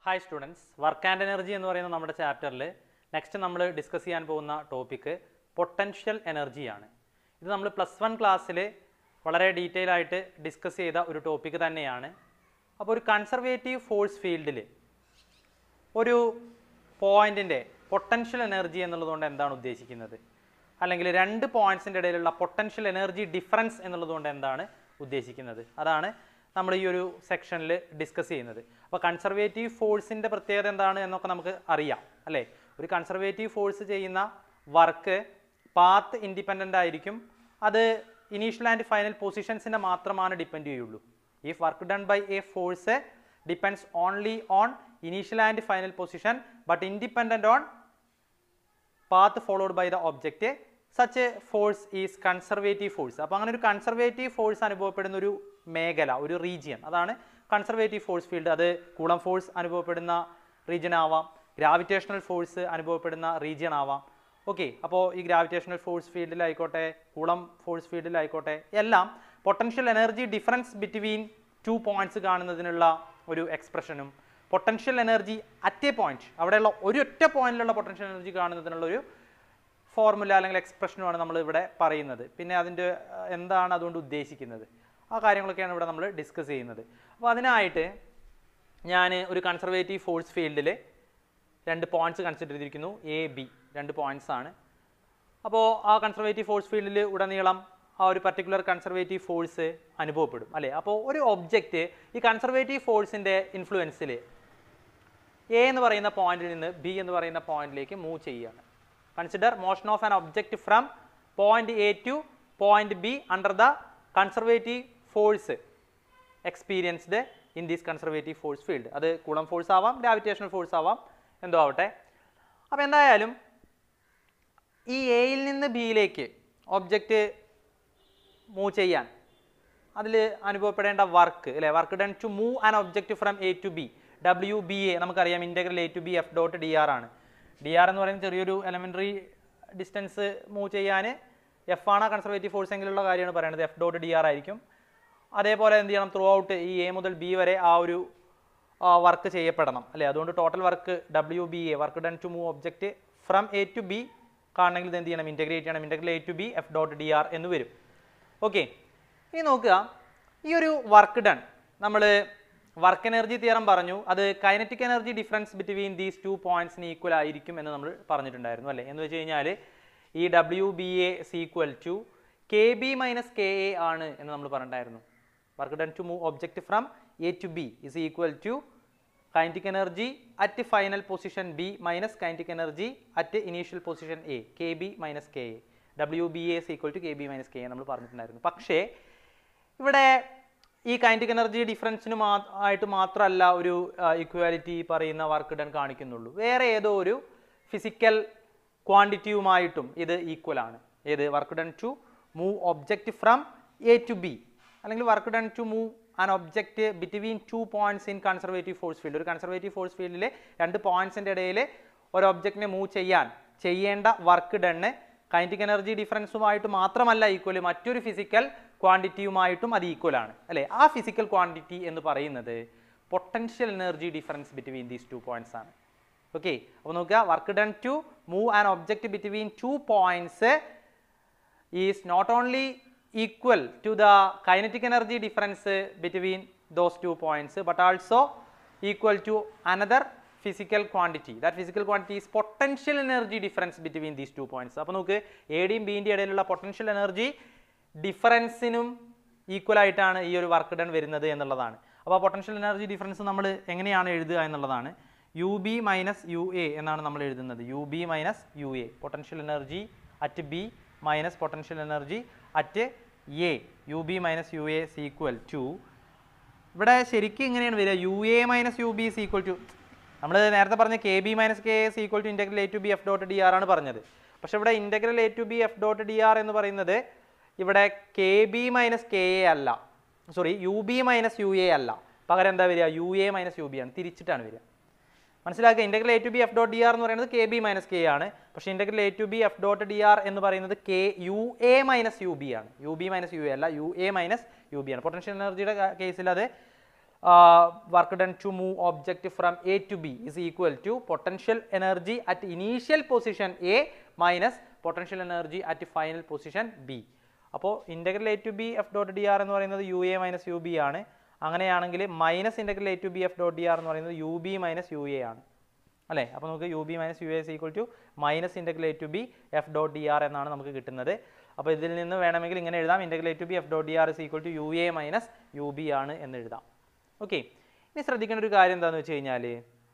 hi students work and energy എന്ന് പറയുന്ന നമ്മുടെ ചാപ്റ്ററിൽ നെക്സ്റ്റ് നമ്മൾ ഡിസ്കസ് ചെയ്യാൻ പോകുന്ന ടോപ്പിക്ക് പൊട്ടൻഷ്യൽ എനർജിയാണ് ഇത് നമ്മൾ പ്ലസ് വൺ ക്ലാസ്സിൽ വളരെ ഡീറ്റെയിൽ ആയിട്ട് ഡിസ്കസ് ചെയ്ത ഒരു ടോപ്പിക്ക് തന്നെയാണ് അപ്പോൾ ഒരു കൺസർവേറ്റീവ് ഫോഴ്സ് ഫീൽഡിൽ ഒരു പോയിന്റിൻ്റെ പൊട്ടൻഷ്യൽ എനർജി എന്നുള്ളതുകൊണ്ട് എന്താണ് ഉദ്ദേശിക്കുന്നത് അല്ലെങ്കിൽ രണ്ട് പോയിന്റ്സിൻ്റെ ഇടയിലുള്ള പൊട്ടൻഷ്യൽ എനർജി ഡിഫറൻസ് എന്നുള്ളതുകൊണ്ട് എന്താണ് ഉദ്ദേശിക്കുന്നത് അതാണ് നമ്മൾ ഈ ഒരു സെക്ഷനിൽ ഡിസ്കസ് ചെയ്യുന്നത് അപ്പോൾ കൺസർവേറ്റീവ് ഫോഴ്സിൻ്റെ പ്രത്യേകത എന്താണ് എന്നൊക്കെ നമുക്ക് അറിയാം അല്ലേ ഒരു കൺസർവേറ്റീവ് ഫോഴ്സ് ചെയ്യുന്ന വർക്ക് പാത്ത് ഇൻഡിപെൻഡൻ്റ് ആയിരിക്കും അത് ഇനീഷ്യൽ ആൻഡ് ഫൈനൽ പൊസിഷൻസിനെ മാത്രമാണ് ഡിപ്പെൻഡ് ചെയ്യുള്ളൂ if work done by a force depends only on initial and final position but independent on path followed by the object such force is conservative force അപ്പോൾ അങ്ങനെ ഒരു conservative force അനുഭവപ്പെടുന്ന ഒരു മേഖല ഒരു റീജിയൻ അതാണ് കൺസർവേറ്റീവ് ഫോഴ്സ് ഫീൽഡ് അത് coulomb force അനുഭവപ്പെടുന്ന റീജിയൻ ആവാം ഗ്രാവിറ്റേഷണൽ ഫോഴ്സ് അനുഭവപ്പെടുന്ന റീജിയൻ ആവാം ഓക്കെ അപ്പോൾ ഈ ഗ്രാവിറ്റേഷണൽ ഫോഴ്സ് ഫീൽഡിലായിക്കോട്ടെ കൂളം ഫോഴ്സ് ഫീൽഡിലായിക്കോട്ടെ എല്ലാം potential energy difference between two points കാണുന്നതിനുള്ള ഒരു എക്സ്പ്രഷനും potential energy at a point അവിടെയുള്ള ഒരു ഒറ്റ പോയിന്റിലുള്ള പൊട്ടൻഷ്യൽ എനർജി കാണുന്നതിനുള്ള ഒരു ഫോർമുല അല്ലെങ്കിൽ എക്സ്പ്രഷനുമാണ് നമ്മൾ ഇവിടെ പറയുന്നത് പിന്നെ അതിൻ്റെ അഹ്, എന്താണ് അതുകൊണ്ട് ഉദ്ദേശിക്കുന്നത് ആ കാര്യങ്ങളൊക്കെയാണ് ഇവിടെ നമ്മൾ ഡിസ്കസ് ചെയ്യുന്നത് അപ്പോൾ അതിനായിട്ട് ഞാൻ ഒരു കൺസർവേറ്റീവ് ഫോഴ്സ് ഫീൽഡിൽ രണ്ട് പോയിന്റ്സ് കൺസിഡർ ചെയ്തിരിക്കുന്നു എ ബി രണ്ട് പോയിന്റ്സ് ആണ് അപ്പോൾ ആ കൺസർവേറ്റീവ് ഫോഴ്സ് ഫീൽഡിൽ ഉടനീളം ആ ഒരു പർട്ടിക്കുലർ കൺസർവേറ്റീവ് ഫോഴ്സ് അനുഭവപ്പെടും അല്ലേ അപ്പോൾ ഒരു ഒബ്ജക്റ്റ് ഈ കൺസർവേറ്റീവ് ഫോഴ്സിൻ്റെ ഇൻഫ്ലുവൻസിൽ എ എന്ന് പറയുന്ന പോയിന്റിൽ നിന്ന് ബി എന്ന് പറയുന്ന പോയിന്റിലേക്ക് മൂവ് ചെയ്യുകയാണ് consider motion of an object from point A to point B under the conservative force experienced in these conservative force field അത് കുളം ഫോഴ്സ് ആവാം ഗ്രാവിറ്റേഷണൽ ഫോഴ്സ് ആവാം എന്തോ ആവട്ടെ അപ്പോൾ എന്തായാലും ഈ എയിൽ നിന്ന് ബിയിലേക്ക് ഒബ്ജക്റ്റ് മൂവ് ചെയ്യാൻ അതിൽ അനുഭവപ്പെടേണ്ട വർക്ക് അല്ലേ work done to move an object from A to B W B A നമുക്കറിയാം integral A to B F dot D R ആണ് ഡി ആർ എന്ന് പറയുന്നത് ചെറിയൊരു എലമെൻ്ററി ഡിസ്റ്റൻസ് മൂവ് ചെയ്യാൻ എഫ് ആണ് കൺസർവേറ്റീവ് ഫോഴ്സ് എങ്കിലുള്ള കാര്യമാണ് പറയുന്നത് എഫ് ഡോട്ട് ഡി ആർ ആയിരിക്കും അതേപോലെ എന്ത് ചെയ്യണം ത്രൂ ഔട്ട് ഈ എ മുതൽ ബി വരെ ആ ഒരു വർക്ക് ചെയ്യപ്പെടണം അല്ലേ അതുകൊണ്ട് total work W B A work done to move object from A to B കാണണമെങ്കിൽ ഇത് എന്ത് ചെയ്യണം ഇൻറ്റഗ്രേറ്റ് ചെയ്യണം integral A to B F dot D R എന്ന് വരും ഓക്കെ ഇനി നോക്കുക ഈ ഒരു വർക്ക് ഡൺ നമ്മൾ വർക്ക് എനർജി തിയറം പറഞ്ഞു അത് kinetic energy difference between these two പോയിന്റ്സിന് ഈക്വൽ ആയിരിക്കും എന്ന് നമ്മൾ പറഞ്ഞിട്ടുണ്ടായിരുന്നു അല്ലേ എന്ന് വെച്ച് കഴിഞ്ഞാൽ ഈ W B A is equal to K B minus K A ആണ് എന്ന് നമ്മൾ പറഞ്ഞിട്ടുണ്ടായിരുന്നു work done to move object from A to B is equal to kinetic energy at final position B minus kinetic energy at initial position A K B minus K A W B A equal to K B minus K A നമ്മൾ പറഞ്ഞിട്ടുണ്ടായിരുന്നു പക്ഷേ ഇവിടെ ഈ kinetic energy ഡിഫറൻസിന് മാ ആയിട്ട് മാത്രമല്ല ഒരു equality പറയുന്ന വർക്ക് ഡൺ കാണിക്കുന്നുള്ളൂ വേറെ ഏതോ ഒരു ഫിസിക്കൽ ക്വാണ്ടിറ്റിയുമായിട്ടും ഇത് ഈക്വൽ ആണ് ഏത് work done to move object from A to B അല്ലെങ്കിൽ work done to move an object between two points in conservative force field ഒരു കൺസർവേറ്റീവ് ഫോഴ്സ് ഫീൽഡിലെ രണ്ട് പോയിന്റ്സിൻ്റെ ഇടയിൽ ഒരു ഒബ്ജക്റ്റിനെ മൂവ് ചെയ്യാൻ ചെയ്യേണ്ട വർക്ക് ഡണ്ണ് കൈനറ്റിക് എനർജി ഡിഫറൻസുമായിട്ട് മാത്രമല്ല ഈക്വൽ മറ്റൊരു ഫിസിക്കൽ ക്വാണ്ടിറ്റിയുമായിട്ടും അത് ഈക്വൽ ആണ് അല്ലേ ആ ഫിസിക്കൽ ക്വാണ്ടിറ്റി എന്ന് പറയുന്നത് potential energy difference between these two points ആണ് ഓക്കെ അപ്പോൾ നോക്കുക work done to move an object between two points is not only equal to the kinetic energy difference between those two points but also equal to another physical quantity that physical quantity is potential energy difference between these two points അപ്പോൾ നമുക്ക് എയുടെയും ബിൻ്റെ ഇടയിലുള്ള potential energy ഡിഫറൻസിനും equal ആയിട്ടാണ് ഈ ഒരു work done വരുന്നത് എന്നുള്ളതാണ് അപ്പോൾ പൊട്ടൻഷ്യൽ എനർജി ഡിഫറൻസ് നമ്മൾ എങ്ങനെയാണ് എഴുതുക എന്നുള്ളതാണ് U B minus U A എന്നാണ് നമ്മൾ എഴുതുന്നത് U B minus U A potential energy at B minus potential energy at A U B minus U A is equal to ഇവിടെ ശരിക്കും ഇങ്ങനെയാണ് വരിക U A minus U B is equal to നമ്മൾ നേരത്തെ പറഞ്ഞ K B minus K S equal to integral A to B F dot D R ആണ് പറഞ്ഞത് പക്ഷെ ഇവിടെ ഇൻറ്റഗ്രൽ A to B F dot D R എന്ന് പറയുന്നത് ഇവിടെ K B minus K A അല്ല sorry U B minus U A അല്ല പകരം എന്താ വരിക U A minus U B ആണ് തിരിച്ചിട്ടാണ് വരിക മനസ്സിലാക്കുക integral A to B F dot D R എന്ന് പറയുന്നത് കെ ബി മൈനസ് കെ ആണ് പക്ഷേ integral A to B F dot D R എന്ന് പറയുന്നത് K U A minus U B ആണ് U B minus U A അല്ല U A minus U B ആണ് potential എനർജിയുടെ കേസിൽ അത് work done to move object from A to B is equal to potential energy at initial position A minus potential energy at final position B അപ്പോൾ integral A to B F dot D R എന്ന് പറയുന്നത് U A minus U B ആണ് അങ്ങനെയാണെങ്കിൽ minus integral A to B F dot D R എന്ന് പറയുന്നത് U B minus U A ആണ് അല്ലേ അപ്പോൾ നമുക്ക് U B minus U S equal to minus integral A to B F dot D R എന്നാണ് നമുക്ക് കിട്ടുന്നത് അപ്പോൾ ഇതിൽ നിന്ന് വേണമെങ്കിൽ ഇങ്ങനെ എഴുതാം integral A to B F dot D R is equal to U A minus U B ആണ് എന്ന് എഴുതാം ഓക്കെ ഇനി ശ്രദ്ധിക്കേണ്ട ഒരു കാര്യം എന്താണെന്ന് വെച്ച് കഴിഞ്ഞാൽ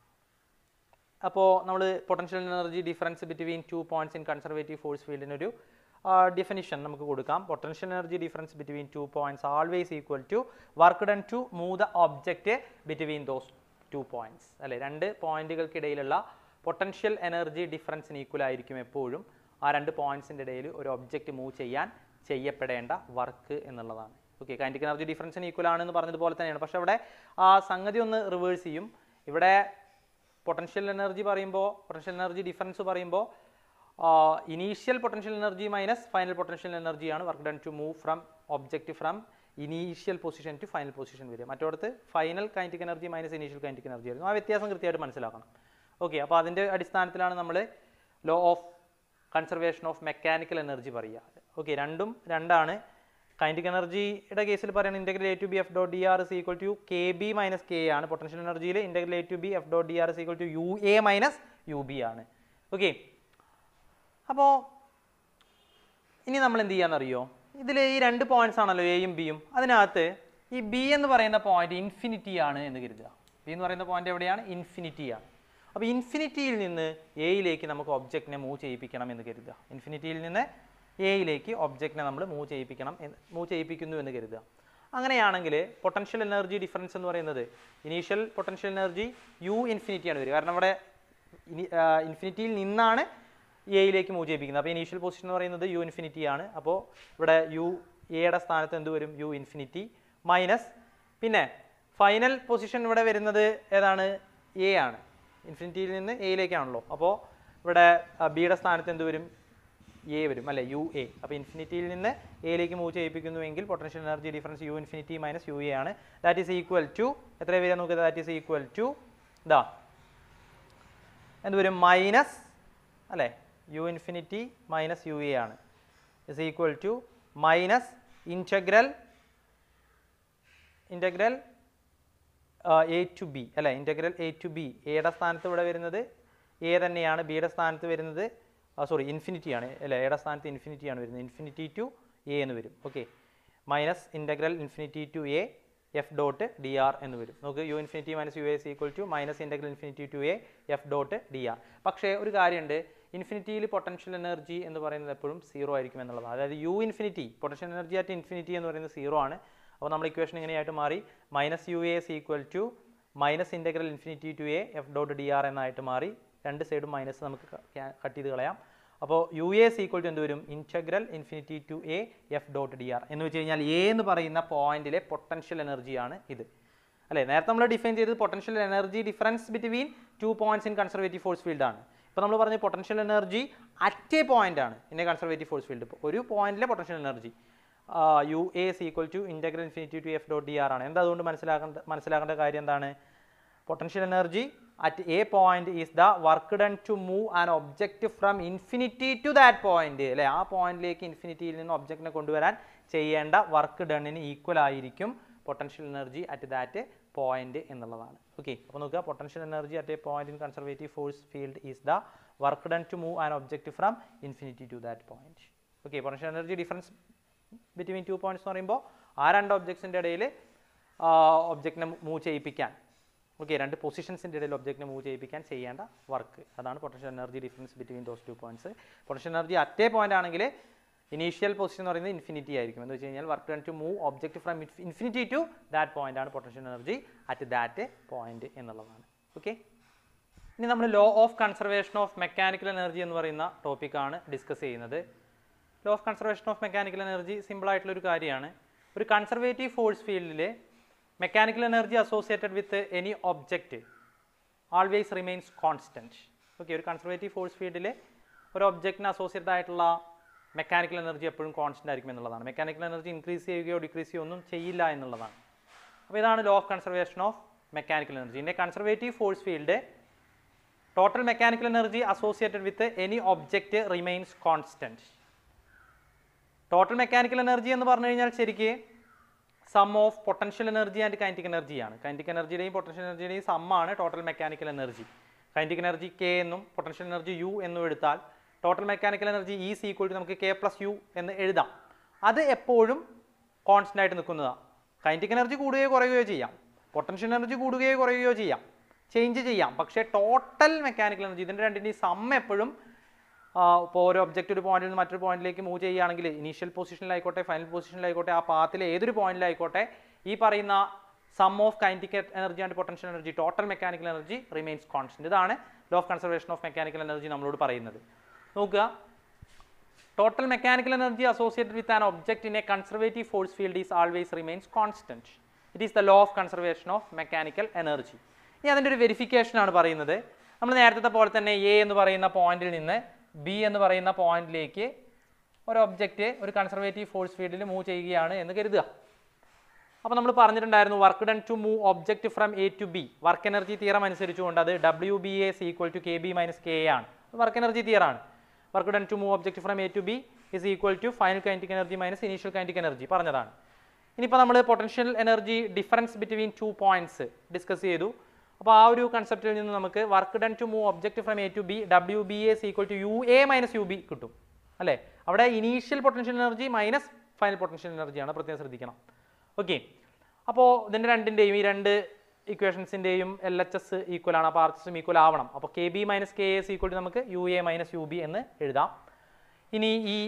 അപ്പോൾ നമ്മൾ potential energy difference between two points in conservative force ഫീൽഡിനൊരു ഡിഫിനിഷൻ നമുക്ക് കൊടുക്കാം potential energy difference between two points always equal to work done to move the object between those two points അല്ലെ രണ്ട് പോയിന്റുകൾക്കിടയിലുള്ള പൊട്ടൻഷ്യൽ എനർജി ഡിഫറൻസിന് equal ആയിരിക്കും എപ്പോഴും ആ രണ്ട് പോയിന്റ്സിൻ്റെ ഇടയിൽ ഒരു ഒബ്ജക്റ്റ് മൂവ് ചെയ്യാൻ ചെയ്യപ്പെടേണ്ട വർക്ക് എന്നുള്ളതാണ് ഓക്കെ കൈൻറ്റിക് എനർജി ഡിഫറൻസിന് ഈക്വൽ ആണെന്ന് പറഞ്ഞതുപോലെ തന്നെയാണ് പക്ഷേ അവിടെ ആ സംഗതി ഒന്ന് റിവേഴ്സ് ചെയ്യും ഇവിടെ പൊട്ടൻഷ്യൽ എനർജി പറയുമ്പോൾ പൊട്ടൻഷ്യൽ എനർജി ഡിഫറൻസ് പറയുമ്പോൾ initial potential energy minus final potential എനർജിയാണ് work done to move from object from initial position to final position വരിക മറ്റോടത്ത് final kinetic energy minus initial kinetic energy ആയിരുന്നു ആ വ്യത്യാസം കൃത്യമായിട്ട് മനസ്സിലാക്കണം ഓക്കെ അപ്പോൾ അതിൻ്റെ അടിസ്ഥാനത്തിലാണ് നമ്മൾ law of conservation of mechanical energy പറയുക ഓക്കെ രണ്ടും രണ്ടാണ് കൈൻറ്റിക് എനർജിയുടെ കേസിൽ പറയുന്നത് integral A to B F dot D R is equal to K B minus K ആണ് പൊട്ടൻഷ്യൽ എനർജിയിൽ integral A to B F dot D R is equal to U A minus U B ആണ് okay അപ്പോൾ ഇനി നമ്മൾ എന്ത് ചെയ്യാന്നറിയോ ഇതിൽ ഈ രണ്ട് പോയിന്റ്സ് ആണല്ലോ എയും ബിയും അതിനകത്ത് ഈ ബി എന്ന് പറയുന്ന പോയിന്റ് ഇൻഫിനിറ്റി ആണ് എന്ന് കരുതുക ബി എന്ന് പറയുന്ന പോയിന്റ് എവിടെയാണ് ഇൻഫിനിറ്റി ആണ് അപ്പോൾ ഇൻഫിനിറ്റിയിൽ നിന്ന് എയിലേക്ക് നമുക്ക് ഒബ്ജക്റ്റിനെ മൂവ് ചെയ്യിപ്പിക്കണം എന്ന് കരുതുക ഇൻഫിനിറ്റിയിൽ നിന്ന് എയിലേക്ക് ഒബ്ജക്റ്റിനെ നമ്മൾ മൂവ് ചെയ്യിപ്പിക്കണം മൂവ് ചെയ്യിപ്പിക്കുന്നു എന്ന് കരുതുക അങ്ങനെയാണെങ്കിൽ പൊട്ടൻഷ്യൽ എനർജി ഡിഫറൻസ് എന്ന് പറയുന്നത് initial potential energy U infinity ആണ് വരിക കാരണം ഇവിടെ ഇൻഫിനിറ്റിയിൽ നിന്നാണ് എയിലേക്ക് മൂവ് ചെയ്യിപ്പിക്കുന്നത് അപ്പോൾ ഇനീഷ്യൽ പൊസിഷൻ എന്ന് പറയുന്നത് യു ഇൻഫിനിറ്റി ആണ് അപ്പോൾ ഇവിടെ യു എയുടെ സ്ഥാനത്ത് എന്ത് വരും യു ഇൻഫിനിറ്റി മൈനസ് പിന്നെ ഫൈനൽ പൊസിഷൻ ഇവിടെ വരുന്നത് ഏതാണ് എ ആണ് ഇൻഫിനിറ്റിയിൽ നിന്ന് എയിലേക്കാണല്ലോ അപ്പോൾ ഇവിടെ ബിയുടെ സ്ഥാനത്ത് എന്ത് വരും എ വരും അല്ലെ യു എ അപ്പോൾ ഇൻഫിനിറ്റിയിൽ നിന്ന് എയിലേക്ക് മൂവ് ചെയ്യിപ്പിക്കുന്നുവെങ്കിൽ potential energy difference U infinity minus U A ആണ് ദാറ്റ് ഈസ് ഈക്വൽ ടു എത്ര വരിക നോക്കുക ദാറ്റ് ഈസ് ഈക്വൽ ടു ഇതാ എന്ത് വരും മൈനസ് അല്ലേ U infinity minus U A ആണ് is equal to minus integral integral A to B അല്ലേ ഇൻറ്റഗ്രൽ എ ടു ബി എയുടെ സ്ഥാനത്ത് ഇവിടെ വരുന്നത് എ തന്നെയാണ് ബിയുടെ സ്ഥാനത്ത് വരുന്നത് സോറി ഇൻഫിനിറ്റി ആണ് അല്ലേ എയുടെ സ്ഥാനത്ത് ഇൻഫിനിറ്റി ആണ് വരുന്നത് ഇൻഫിനിറ്റി ടു എ എന്ന് വരും okay minus integral infinity to A F dot D R എന്ന് വരും നമുക്ക് U infinity minus U S equal to minus integral infinity to A F dot D R പക്ഷേ ഒരു കാര്യമുണ്ട് ഇൻഫിനിറ്റിയിൽ പൊട്ടൻഷ്യൽ എനർജി എന്ന് പറയുന്നത് എപ്പോഴും സീറോ ആയിരിക്കും എന്നുള്ളതാണ് അതായത് U infinity potential energy at infinity എന്ന് പറയുന്നത് സീറോ ആണ് അപ്പോൾ നമ്മൾ ഇക്വേഷൻ ഇങ്ങനെയായിട്ട് മാറി minus U A is equal to minus integral infinity to A F dot D R എന്നായിട്ട് മാറി രണ്ട് സൈഡും മൈനസ് നമുക്ക് കട്ട് ചെയ്ത് കളയാം അപ്പോൾ U A is equal to എന്ത് വരും integral infinity to A F dot D R എന്ന് വെച്ച് കഴിഞ്ഞാൽ എ എന്ന് പറയുന്ന പോയിന്റിലെ പൊട്ടൻഷ്യൽ എനർജിയാണ് ഇത് അല്ലേ നേരത്തെ നമ്മൾ ഡിഫൈൻ ചെയ്തത് potential energy difference between two points in conservative force field ആണ് ഇപ്പോൾ നമ്മൾ പറഞ്ഞ potential energy at a point ആണ് in a conservative force field ഒരു പോയിന്റിലെ potential energy U A is equal to integral infinity to F dot D R ആണ് എന്താ അതുകൊണ്ട് മനസ്സിലാക്കേണ്ട മനസ്സിലാക്കേണ്ട കാര്യം എന്താണ് potential energy at a point is the work done to move an object from infinity to that point അല്ലെ ആ പോയിന്റിലേക്ക് ഇൻഫിനിറ്റിയിൽ നിന്ന് ഒബ്ജക്റ്റിനെ കൊണ്ടുവരാൻ ചെയ്യേണ്ട വർക്ക് ഡണ്ണിന് ഈക്വൽ ആയിരിക്കും potential energy at that point എന്നുള്ളതാണ് ഓക്കെ അപ്പോൾ നോക്കുക potential energy at a point in conservative force field is the work done to move an object from infinity to that point okay potential energy difference between two points എന്ന് പറയുമ്പോൾ ആ രണ്ട് ഒബ്ജക്ട്സിൻ്റെ ഇടയിൽ ഒബ്ജക്റ്റിനെ move ചെയ്യിപ്പിക്കാൻ okay രണ്ട് പൊസിഷൻസിൻ്റെ ഇടയിൽ ഒബ്ജക്റ്റിനെ മൂവ് ചെയ്യിപ്പിക്കാൻ ചെയ്യേണ്ട വർക്ക് അതാണ് potential energy difference between those two points potential energy at a point ആണെങ്കിൽ ഇനീഷ്യൽ പൊസിഷൻ എന്ന് പറയുന്നത് ഇൻഫിനിറ്റി ആയിരിക്കും എന്ന് വെച്ച് കഴിഞ്ഞാൽ work done to move object from infinity to that point ആണ് potential energy at that point എന്നുള്ളതാണ് ഓക്കെ ഇനി നമ്മൾ law of conservation of mechanical energy എന്ന് പറയുന്ന ടോപ്പിക്കാണ് ഡിസ്കസ് ചെയ്യുന്നത് law of conservation of mechanical energy simple ആയിട്ടുള്ള ഒരു കാര്യമാണ് ഒരു കൺസർവേറ്റീവ് ഫോഴ്സ് ഫീൽഡിൽ mechanical energy associated with any object always remains constant okay ഒരു കൺസർവേറ്റീവ് ഫോഴ്സ് ഫീൽഡിൽ ഒരു ഒബ്ജക്റ്റിന് അസോസിയേറ്റഡ് ആയിട്ടുള്ള മെക്കാനിക്കൽ എനർജി എപ്പോഴും കോൺസ്റ്റൻ്റ് ആയിരിക്കും എന്നുള്ളതാണ് മെക്കാനിക്കൽ എനർജി ഇൻക്രീസ് ചെയ്യുകയോ ഡിക്രീസ് ചെയ്യുകയോ ഒന്നും ചെയ്യില്ല എന്നുള്ളതാണ് അപ്പോൾ ഇതാണ് law of conservation of mechanical energy ഇതിൻ്റെ conservative force field total mechanical energy associated with any object remains constant total mechanical energy എന്ന് പറഞ്ഞു കഴിഞ്ഞാൽ ശരിക്ക് sum of potential energy and kinetic എനർജിയാണ് കൈൻറ്റിക് എനർജിയുടെയും പൊട്ടൻഷ്യൽ എനർജിയുടെയും സമ്മാണ് total mechanical energy kinetic energy K എന്നും potential energy U എന്നും എടുത്താൽ total mechanical energy E equal to നമുക്ക് കെ പ്ലസ് യു എന്ന് എഴുതാം അത് എപ്പോഴും കോൺസ്റ്റൻ്റ് ആയിട്ട് നിൽക്കുന്നതാണ് കൈൻറ്റിക് എനർജി കൂടുകയോ കുറയുകയോ ചെയ്യാം പൊട്ടൻഷ്യൽ എനർജി കൂടുകയോ കുറയുകയോ ചെയ്യാം ചേഞ്ച് ചെയ്യാം പക്ഷേ ടോട്ടൽ മെക്കാനിക്കൽ എനർജി ഇതിൻ്റെ രണ്ടിൻ്റെയും സം എപ്പോഴും ഇപ്പോൾ ഒരു ഒബ്ജക്റ്റ് ഒരു പോയിന്റിൽ നിന്ന് മറ്റൊരു പോയിന്റിലേക്ക് മൂവ് ചെയ്യുകയാണെങ്കിൽ ഇനീഷ്യൽ പൊസിഷനിലായിക്കോട്ടെ ഫൈനൽ പൊസിഷനിലായിക്കോട്ടെ ആ പാത്തിലെ ഏതൊരു പോയിന്റിലായിക്കോട്ടെ ഈ പറയുന്ന sum of kinetic energy and potential energy total mechanical energy remains constant ഇതാണ് law of conservation of mechanical energy നമ്മളോട് പറയുന്നത് നോക്കുക total mechanical energy associated with an object in a conservative force field is always remains constant it is the law of conservation of mechanical energy ഇനി അതിൻ്റെ ഒരു verification ആണ് പറയുന്നത് നമ്മൾ നേരത്തെ പോലെ തന്നെ എ എന്ന് പറയുന്ന പോയിന്റിൽ നിന്ന് ബി എന്ന് പറയുന്ന പോയിന്റിലേക്ക് ഒരു ഒബ്ജക്റ്റ് ഒരു കൺസർവേറ്റീവ് ഫോഴ്സ് ഫീൽഡിൽ മൂവ് ചെയ്യുകയാണ് എന്ന് കരുതുക അപ്പോൾ നമ്മൾ പറഞ്ഞിട്ടുണ്ടായിരുന്നു work done to move object from A to B work energy theorem അനുസരിച്ചുകൊണ്ട് അത് W B S equal to K B minus K ആണ് വർക്ക് എനർജി തിയറാണ് work done to move object from A to B is equal to final kinetic energy minus initial kinetic energy പറഞ്ഞതാണ് ഇനിയിപ്പോൾ നമ്മൾ potential energy difference between two points discuss ചെയ്തു അപ്പോൾ ആ ഒരു കൺസെപ്റ്റിൽ നിന്ന് നമുക്ക് work done to move object from A to B W B S equal to U A minus U B കിട്ടും അല്ലേ അവിടെ initial potential energy minus final potential എനർജിയാണ് പ്രത്യേകം ശ്രദ്ധിക്കണം ഓക്കെ അപ്പോൾ ഇതിൻ്റെ രണ്ടിൻ്റെയും ഈ രണ്ട് ഇക്വേഷൻസിൻ്റെയും എൽ എച്ച് എസ് ഈക്വൽ ആണ് അപ്പോൾ ആർ എച്ച് എസും ഈക്വൽ ആവണം അപ്പോൾ K B minus K S equal to നമുക്ക് U A minus U B എന്ന് എഴുതാം ഇനി ഈ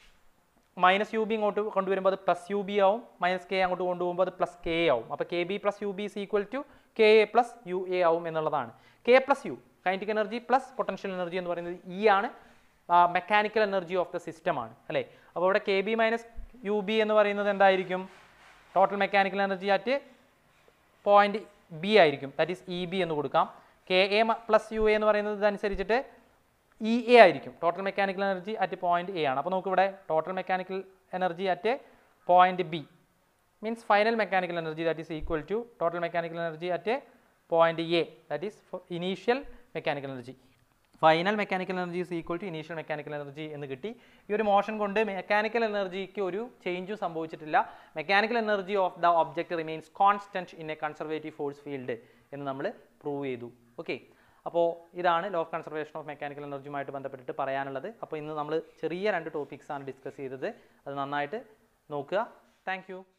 മൈനസ് യു ബി ഇങ്ങോട്ട് കൊണ്ടുവരുമ്പോൾ അത് പ്ലസ് യു ബി ആവും മൈനസ് കെ അങ്ങോട്ട് കൊണ്ടുപോകുമ്പോൾ അത് പ്ലസ് കെ ആവും അപ്പോൾ K B plus U B is equal to K A plus U A ആവും എന്നുള്ളതാണ് K plus U kinetic energy plus potential energy എന്ന് പറയുന്നത് ഇ ആണ് mechanical energy of the system ആണ് അല്ലേ അപ്പോൾ ഇവിടെ K B minus U B എന്ന് പറയുന്നത് എന്തായിരിക്കും total mechanical energy at point B ആയിരിക്കും ദാറ്റ് ഈസ് ഇ ബി എന്ന് കൊടുക്കാം K A plus U A എന്ന് പറയുന്നത് ഇതനുസരിച്ചിട്ട് ഇ എ ആയിരിക്കും total mechanical energy at point A ആണ് അപ്പോൾ നമുക്ക് ഇവിടെ total mechanical energy at point B means final mechanical energy that is equal to total mechanical energy at point A that is initial mechanical energy final mechanical energy is equal to initial mechanical energy എന്ന് കിട്ടി ഈ ഒരു motion കൊണ്ട് mechanical എനർജിക്ക് ഒരു ചേഞ്ചും സംഭവിച്ചിട്ടില്ല mechanical energy of the object remains constant in a conservative force field എന്ന് നമ്മൾ പ്രൂവ് ചെയ്തു ഓക്കെ അപ്പോൾ ഇതാണ് law of conservation of mechanical എനർജിയുമായിട്ട് ബന്ധപ്പെട്ടിട്ട് പറയാനുള്ളത് അപ്പോൾ ഇന്ന് നമ്മൾ ചെറിയ രണ്ട് ടോപ്പിക്സ് ആണ് ഡിസ്കസ് ചെയ്തത് അത് നന്നായിട്ട് നോക്കുക താങ്ക്